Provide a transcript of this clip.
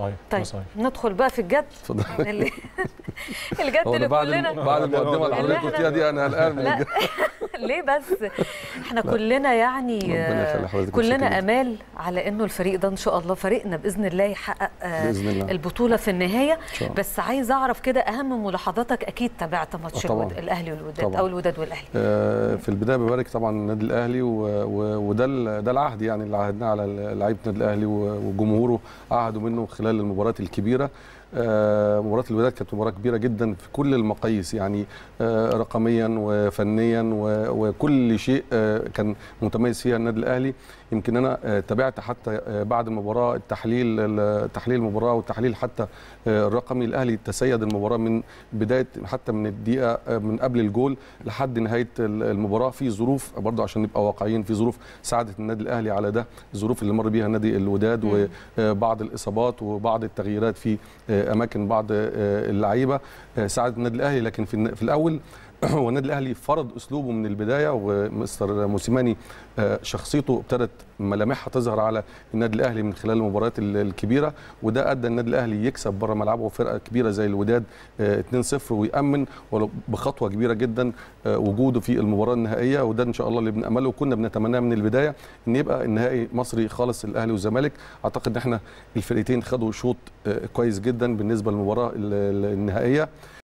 صحيح طيب صحيح. ندخل بقى في الجد اتفضل اللي الجد هو اللي أنا بعد كلنا الم- بعد المقدمه اللي اللي حضرتك إحنا- قلتيها دي انا قلقان من لا الجد. ليه بس احنا كلنا يعني ربنا يخلي آه، حضرتك كلنا متشكرين. امال على انه الفريق ده ان شاء الله فريقنا باذن الله يحقق آه، باذن الله البطوله في النهايه شاء الله. بس عايز اعرف كده اهم ملاحظاتك اكيد تابعت ماتش آه، طبعاً. الود- الاهلي والوداد طبعاً. او الوداد والاهلي آه، في البدايه ببارك طبعا النادي الاهلي و- و- وده ال- ده العهد يعني اللي عهدناه على لعيبه النادي الاهلي و- وجمهوره عهدوا منه خلال المباريات الكبيره آه، مباراه الوداد كانت مباراه كبيره جدا في كل المقاييس يعني آه، رقميا وفنيا و- وكل شيء آه، كان متميز فيها النادي الاهلي يمكن انا آه، تابعت حتى آه، بعد المباراه التحليل ال- تحليل المباراه والتحليل حتى آه، الرقمي الاهلي تسيد المباراه من بدايه حتى من الدقيقه آه، من قبل الجول لحد نهايه ال- المباراه في ظروف برضه عشان نبقى واقعيين في ظروف ساعدت النادي الاهلي على ده الظروف اللي مر بيها نادي الوداد مم. وبعض الاصابات وبعض التغييرات في آه، اماكن بعض آه، اللعيبه آه، ساعدت النادي الاهلي لكن في الن- في الاول هو النادي الاهلي فرض اسلوبه من البدايه ومستر موسيماني آه، شخصيته ابتدت ملامحها تظهر على النادي الاهلي من خلال المباريات ال- الكبيره وده ادى النادي الاهلي يكسب بره ملعبه فرقه كبيره زي الوداد آه، 2-0 ويامن ولو بخطوه كبيره جدا آه، وجوده في المباراه النهائيه وده ان شاء الله اللي بنامله وكنا بنتمناه من البدايه ان يبقى النهائي مصري خالص الاهلي والزمالك اعتقد ان احنا الفرقتين خدوا شوط آه، كويس جدا بالنسبه للمباراه ال- ال- النهائيه